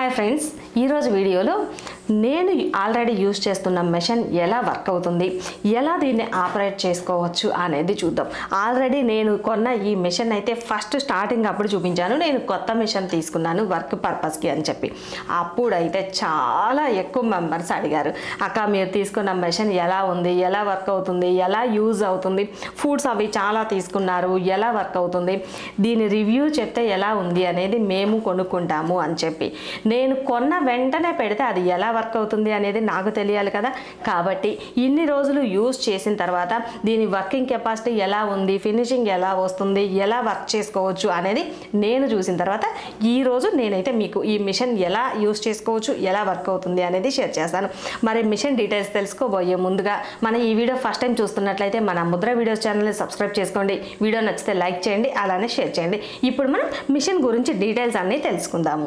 hi friends ఈరోజు వీడియోలో నేను ఆల్రెడీ యూజ్ చేస్తున్న మెషిన్ ఎలా వర్క్ అవుతుంది ఎలా దీన్ని ఆపరేట్ చేసుకోవచ్చు అనేది చూద్దాం ఆల్రెడీ నేను కొన్న ఈ మెషిన్ అయితే ఫస్ట్ స్టార్టింగ్ అప్పుడు చూపించాను నేను కొత్త మెషిన్ తీసుకున్నాను వర్క్ పర్పస్కి అని చెప్పి అప్పుడైతే చాలా ఎక్కువ మెంబర్స్ అడిగారు అక్క మీరు తీసుకున్న మెషిన్ ఎలా ఉంది ఎలా వర్క్ అవుతుంది ఎలా యూజ్ అవుతుంది ఫుడ్స్ అవి చాలా తీసుకున్నారు ఎలా వర్క్ అవుతుంది దీని రివ్యూ చెప్తే ఎలా ఉంది అనేది మేము కొనుక్కుంటాము అని చెప్పి నేను కొన్న వెంటనే పెడితే అది ఎలా వర్క్ అవుతుంది అనేది నాకు తెలియాలి కదా కాబట్టి ఇన్ని రోజులు యూజ్ చేసిన తర్వాత దీని వర్కింగ్ కెపాసిటీ ఎలా ఉంది ఫినిషింగ్ ఎలా వస్తుంది ఎలా వర్క్ చేసుకోవచ్చు అనేది నేను చూసిన తర్వాత ఈ రోజు నేనైతే మీకు ఈ మిషన్ ఎలా యూజ్ చేసుకోవచ్చు ఎలా వర్క్ అవుతుంది అనేది షేర్ చేస్తాను మరి మిషన్ డీటెయిల్స్ తెలుసుకోబోయే ముందుగా మన ఈ వీడియో ఫస్ట్ టైం చూస్తున్నట్లయితే మన ముద్ర వీడియోస్ ఛానల్ని సబ్స్క్రైబ్ చేసుకోండి వీడియో నచ్చితే లైక్ చేయండి అలానే షేర్ చేయండి ఇప్పుడు మనం మిషన్ గురించి డీటెయిల్స్ అన్నీ తెలుసుకుందాము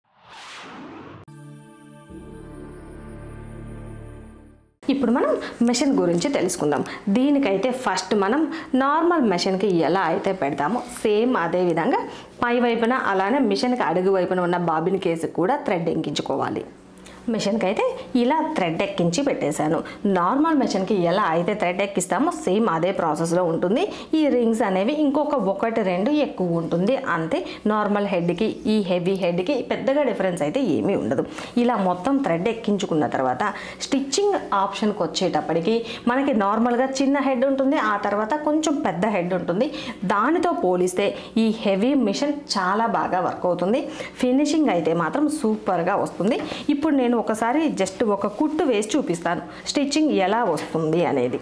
ఇప్పుడు మనం మెషిన్ గురించి తెలుసుకుందాం దీనికైతే ఫస్ట్ మనం నార్మల్ మెషిన్కి ఎలా అయితే పెడతామో సేమ్ అదే విధంగా పై వైపున అలానే మిషన్కి అడుగు వైపున ఉన్న బాబిన్ కేసు కూడా థ్రెడ్ ఎక్కించుకోవాలి మిషన్కి అయితే ఇలా థ్రెడ్ ఎక్కించి పెట్టేశాను నార్మల్ మిషన్కి ఎలా అయితే థ్రెడ్ ఎక్కిస్తామో సేమ్ అదే ప్రాసెస్లో ఉంటుంది ఈ రింగ్స్ అనేవి ఇంకొక ఒకటి రెండు ఎక్కువ ఉంటుంది అంతే నార్మల్ హెడ్కి ఈ హెవీ హెడ్కి పెద్దగా డిఫరెన్స్ అయితే ఏమీ ఉండదు ఇలా మొత్తం థ్రెడ్ ఎక్కించుకున్న తర్వాత స్టిచ్చింగ్ ఆప్షన్కి వచ్చేటప్పటికి మనకి నార్మల్గా చిన్న హెడ్ ఉంటుంది ఆ తర్వాత కొంచెం పెద్ద హెడ్ ఉంటుంది దానితో పోలిస్తే ఈ హెవీ మిషన్ చాలా బాగా వర్క్ అవుతుంది ఫినిషింగ్ అయితే మాత్రం సూపర్గా వస్తుంది ఇప్పుడు నేను ఒకసారి జస్ట్ ఒక కుట్టు వేసి చూపిస్తాను స్టిచ్చింగ్ ఎలా వస్తుంది అనేది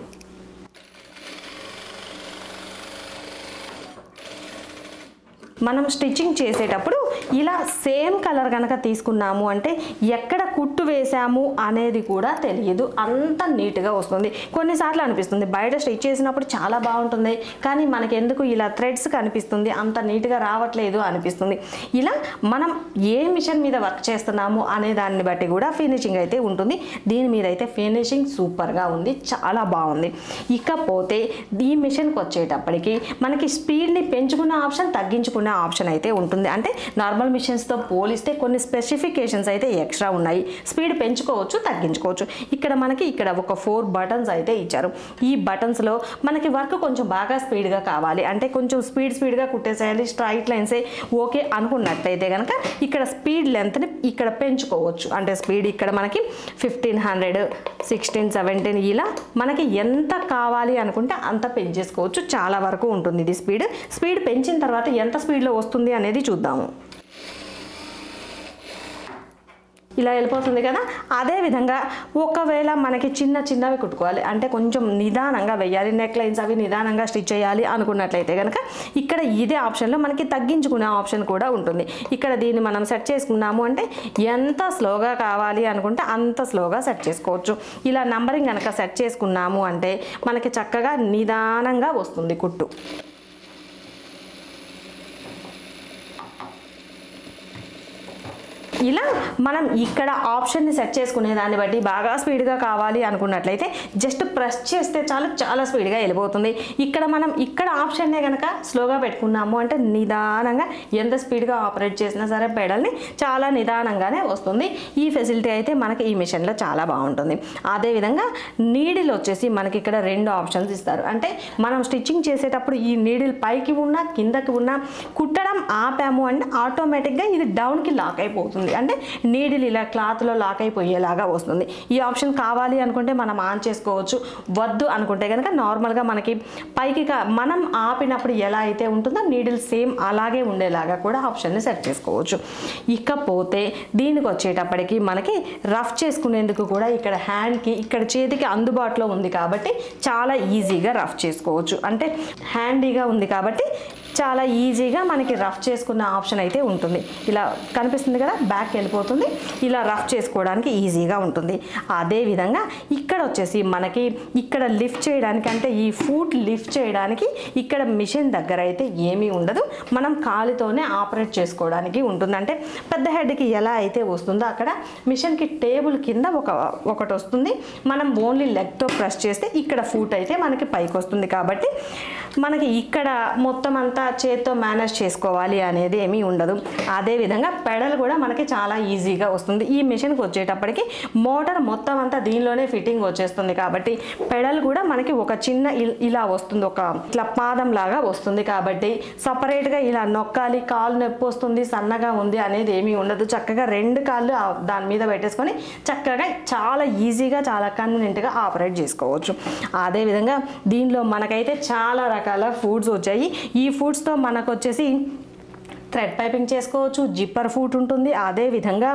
మనం స్టిచ్చింగ్ చేసేటప్పుడు ఇలా సేమ్ కలర్ కనుక తీసుకున్నాము అంటే ఎక్కడ కుట్టు వేసాము అనేది కూడా తెలియదు అంత నీట్గా వస్తుంది కొన్నిసార్లు అనిపిస్తుంది బయట స్టిచ్ చేసినప్పుడు చాలా బాగుంటుంది కానీ మనకి ఎందుకు ఇలా థ్రెడ్స్ కనిపిస్తుంది అంత నీట్గా రావట్లేదు అనిపిస్తుంది ఇలా మనం ఏ మిషన్ మీద వర్క్ చేస్తున్నాము అనే దాన్ని బట్టి కూడా ఫినిషింగ్ అయితే ఉంటుంది దీని మీద అయితే ఫినిషింగ్ సూపర్గా ఉంది చాలా బాగుంది ఇకపోతే ఈ మిషన్కి వచ్చేటప్పటికి మనకి స్పీడ్ని పెంచుకున్న ఆప్షన్ తగ్గించుకున్న ఆప్షన్ అయితే ఉంటుంది అంటే నార్మల్ మిషన్స్తో పోలిస్తే కొన్ని స్పెసిఫికేషన్స్ అయితే ఎక్స్ట్రా ఉన్నాయి స్పీడ్ పెంచుకోవచ్చు తగ్గించుకోవచ్చు ఇక్కడ మనకి ఇక్కడ ఒక ఫోర్ బటన్స్ అయితే ఇచ్చారు ఈ బటన్స్లో మనకి వర్క్ కొంచెం బాగా స్పీడ్గా కావాలి అంటే కొంచెం స్పీడ్ స్పీడ్గా కుట్టేసేయాలి స్ట్రైట్ లైన్సే ఓకే అనుకున్నట్లయితే కనుక ఇక్కడ స్పీడ్ లెంత్ని ఇక్కడ పెంచుకోవచ్చు అంటే స్పీడ్ ఇక్కడ మనకి ఫిఫ్టీన్ హండ్రెడ్ సిక్స్టీన్ సెవెంటీన్ ఇలా మనకి ఎంత కావాలి అనుకుంటే అంత పెంచేసుకోవచ్చు చాలా వరకు ఉంటుంది ఇది స్పీడ్ స్పీడ్ పెంచిన తర్వాత ఎంత స్పీడ్లో వస్తుంది అనేది చూద్దాము ఇలా వెళ్ళిపోతుంది కదా అదే విధంగా ఒకవేళ మనకి చిన్న చిన్నవి కుట్టుకోవాలి అంటే కొంచెం నిదానంగా వేయాలి నెక్ లైన్స్ అవి నిదానంగా స్టిచ్ చేయాలి అనుకున్నట్లయితే కనుక ఇక్కడ ఇదే ఆప్షన్లో మనకి తగ్గించుకునే ఆప్షన్ కూడా ఉంటుంది ఇక్కడ దీన్ని మనం సెట్ చేసుకున్నాము అంటే ఎంత స్లోగా కావాలి అనుకుంటే అంత స్లోగా సెట్ చేసుకోవచ్చు ఇలా నంబరింగ్ కనుక సెట్ చేసుకున్నాము అంటే మనకి చక్కగా నిదానంగా వస్తుంది కుట్టు ఇలా మనం ఇక్కడ ఆప్షన్ని సెట్ చేసుకునే దాన్ని బట్టి బాగా స్పీడ్గా కావాలి అనుకున్నట్లయితే జస్ట్ ప్రెస్ చేస్తే చాలు చాలా స్పీడ్గా వెళ్ళిపోతుంది ఇక్కడ మనం ఇక్కడ ఆప్షన్నే కనుక స్లోగా పెట్టుకున్నాము అంటే నిదానంగా ఎంత స్పీడ్గా ఆపరేట్ చేసినా సరే పెడల్ని చాలా నిదానంగానే వస్తుంది ఈ ఫెసిలిటీ అయితే మనకి ఈ మిషన్లో చాలా బాగుంటుంది అదేవిధంగా నీడిల్ వచ్చేసి మనకి ఇక్కడ రెండు ఆప్షన్స్ ఇస్తారు అంటే మనం స్టిచ్చింగ్ చేసేటప్పుడు ఈ నీడిల్ పైకి ఉన్న కిందకి ఉన్న కుట్టడం ఆపాము అంటే ఆటోమేటిక్గా ఇది డౌన్కి లాక్ అయిపోతుంది అంటే నీడిల్ ఇలా క్లాత్లో లాక్ అయిపోయేలాగా వస్తుంది ఈ ఆప్షన్ కావాలి అనుకుంటే మనం ఆన్ చేసుకోవచ్చు వద్దు అనుకుంటే కనుక నార్మల్గా మనకి పైకి కా- మనం ఆపినప్పుడు ఎలా అయితే ఉంటుందో నీడిల్ సేమ్ అలాగే ఉండేలాగా కూడా ఆప్షన్ని సెట్ చేసుకోవచ్చు ఇకపోతే దీనికి వచ్చేటప్పటికి మనకి రఫ్ చేసుకునేందుకు కూడా ఇక్కడ హ్యాండ్కి ఇక్కడ చేతికి అందుబాటులో ఉంది కాబట్టి చాలా ఈజీగా రఫ్ చేసుకోవచ్చు అంటే హ్యాండీగా ఉంది కాబట్టి చాలా ఈజీగా మనకి రఫ్ చేసుకున్న ఆప్షన్ అయితే ఉంటుంది ఇలా కనిపిస్తుంది కదా బ్యాక్ వెళ్ళిపోతుంది ఇలా రఫ్ చేసుకోవడానికి ఈజీగా ఉంటుంది అదే విధంగా ఇక్కడ వచ్చేసి మనకి ఇక్కడ లిఫ్ట్ చేయడానికి అంటే ఈ ఫూట్ లిఫ్ట్ చేయడానికి ఇక్కడ మిషన్ దగ్గర అయితే ఏమీ ఉండదు మనం కాలుతోనే ఆపరేట్ చేసుకోవడానికి ఉంటుంది అంటే పెద్ద హెడ్కి ఎలా అయితే వస్తుందో అక్కడ మిషన్కి టేబుల్ కింద ఒక ఒకటి వస్తుంది మనం ఓన్లీ లెగ్తో ప్రెస్ చేస్తే ఇక్కడ ఫూట్ అయితే మనకి పైకి వస్తుంది కాబట్టి మనకి ఇక్కడ మొత్తం అంతా చేత్తో మేనేజ్ చేసుకోవాలి అనేది ఏమీ ఉండదు అదేవిధంగా పెడల్ కూడా మనకి చాలా ఈజీగా వస్తుంది ఈ మిషన్కి వచ్చేటప్పటికి మోటార్ మొత్తం అంతా దీనిలోనే ఫిట్టింగ్ వచ్చేస్తుంది కాబట్టి పెడల్ కూడా మనకి ఒక చిన్న ఇల్- ఇలా వస్తుంది ఒక ఇట్లా పాదం లాగా వస్తుంది కాబట్టి సపరేట్గా ఇలా నొక్కాలి కాలు నొప్పి వస్తుంది సన్నగా ఉంది అనేది ఏమీ ఉండదు చక్కగా రెండు కాళ్ళు ఆ దాని మీద పెట్టేసుకొని చక్కగా చాలా ఈజీగా చాలా కన్వీనియంట్గా ఆపరేట్ చేసుకోవచ్చు అదేవిధంగా దీనిలో మనకైతే చాలా రకాల ఫుడ్స్ వచ్చాయి ఈ ఫుడ్స్తో మనకు వచ్చేసి థ్రెడ్ పైపింగ్ చేసుకోవచ్చు జిప్పర్ ఫూట్ ఉంటుంది అదేవిధంగా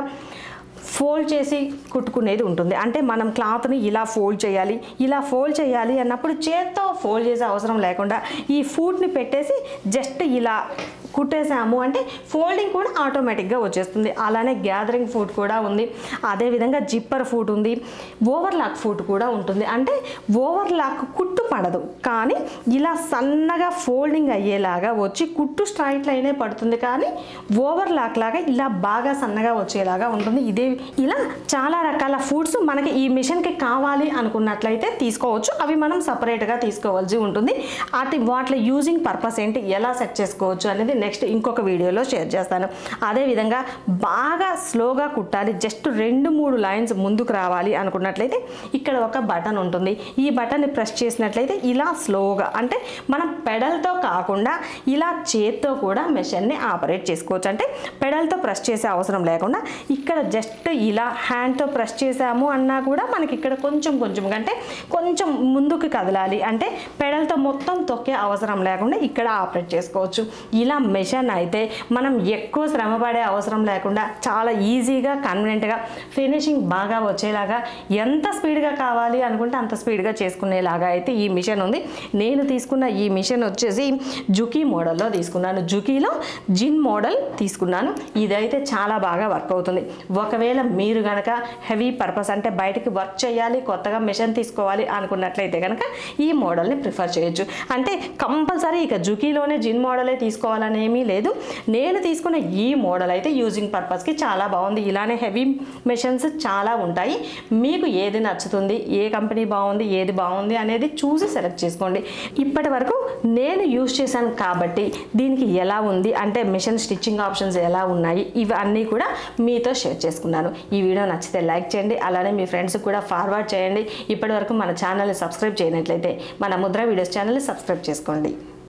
ఫోల్డ్ చేసి కుట్టుకునేది ఉంటుంది అంటే మనం క్లాత్ని ఇలా ఫోల్డ్ చేయాలి ఇలా ఫోల్డ్ చేయాలి అన్నప్పుడు చేత్తో ఫోల్డ్ చేసే అవసరం లేకుండా ఈ ఫూట్ని పెట్టేసి జస్ట్ ఇలా కుట్టేసాము అంటే ఫోల్డింగ్ కూడా ఆటోమేటిక్గా వచ్చేస్తుంది అలానే గ్యాదరింగ్ ఫుడ్ కూడా ఉంది అదేవిధంగా జిప్పర్ ఫుడ్ ఉంది ఓవర్లాక్ ఫుడ్ కూడా ఉంటుంది అంటే ఓవర్లాక్ కుట్టు పడదు కానీ ఇలా సన్నగా ఫోల్డింగ్ అయ్యేలాగా వచ్చి కుట్టు స్ట్రైట్ లైనే పడుతుంది కానీ ఓవర్లాక్ లాగా ఇలా బాగా సన్నగా వచ్చేలాగా ఉంటుంది ఇదే ఇలా చాలా రకాల ఫుడ్స్ మనకి ఈ మిషన్కి కావాలి అనుకున్నట్లయితే తీసుకోవచ్చు అవి మనం సపరేట్గా తీసుకోవాల్సి ఉంటుంది అది వాటి యూజింగ్ పర్పస్ ఏంటి ఎలా సెట్ చేసుకోవచ్చు అనేది నెక్స్ట్ ఇంకొక వీడియోలో షేర్ చేస్తాను అదేవిధంగా బాగా స్లోగా కుట్టాలి జస్ట్ రెండు మూడు లైన్స్ ముందుకు రావాలి అనుకున్నట్లయితే ఇక్కడ ఒక బటన్ ఉంటుంది ఈ బటన్ని ప్రెస్ చేసినట్లయితే ఇలా స్లోగా అంటే మనం పెడల్తో కాకుండా ఇలా చేత్తో కూడా మెషిన్ని ఆపరేట్ చేసుకోవచ్చు అంటే పెడల్తో ప్రెస్ చేసే అవసరం లేకుండా ఇక్కడ జస్ట్ ఇలా హ్యాండ్తో ప్రెస్ చేసాము అన్నా కూడా మనకి ఇక్కడ కొంచెం కొంచెం అంటే కొంచెం ముందుకు కదలాలి అంటే పెడల్తో మొత్తం తొక్కే అవసరం లేకుండా ఇక్కడ ఆపరేట్ చేసుకోవచ్చు ఇలా మెషిన్ అయితే మనం ఎక్కువ శ్రమ పడే అవసరం లేకుండా చాలా ఈజీగా కన్వీనియంట్గా ఫినిషింగ్ బాగా వచ్చేలాగా ఎంత స్పీడ్గా కావాలి అనుకుంటే అంత స్పీడ్గా చేసుకునేలాగా అయితే ఈ మిషన్ ఉంది నేను తీసుకున్న ఈ మిషన్ వచ్చేసి జుకీ మోడల్లో తీసుకున్నాను జుకీలో జిన్ మోడల్ తీసుకున్నాను ఇదైతే చాలా బాగా వర్క్ అవుతుంది ఒకవేళ మీరు కనుక హెవీ పర్పస్ అంటే బయటికి వర్క్ చేయాలి కొత్తగా మిషన్ తీసుకోవాలి అనుకున్నట్లయితే కనుక ఈ మోడల్ని ప్రిఫర్ చేయొచ్చు అంటే కంపల్సరీ ఇక జుకీలోనే జిన్ మోడలే తీసుకోవాలని ఏమీ లేదు నేను తీసుకున్న ఈ మోడల్ అయితే యూజింగ్ పర్పస్కి చాలా బాగుంది ఇలానే హెవీ మెషిన్స్ చాలా ఉంటాయి మీకు ఏది నచ్చుతుంది ఏ కంపెనీ బాగుంది ఏది బాగుంది అనేది చూసి సెలెక్ట్ చేసుకోండి ఇప్పటి వరకు నేను యూజ్ చేశాను కాబట్టి దీనికి ఎలా ఉంది అంటే మిషన్ స్టిచ్చింగ్ ఆప్షన్స్ ఎలా ఉన్నాయి ఇవి అన్నీ కూడా మీతో షేర్ చేసుకున్నాను ఈ వీడియో నచ్చితే లైక్ చేయండి అలానే మీ ఫ్రెండ్స్కి కూడా ఫార్వర్డ్ చేయండి ఇప్పటి వరకు మన ఛానల్ని సబ్స్క్రైబ్ చేయనట్లయితే మన ముద్ర వీడియోస్ ఛానల్ని సబ్స్క్రైబ్ చేసుకోండి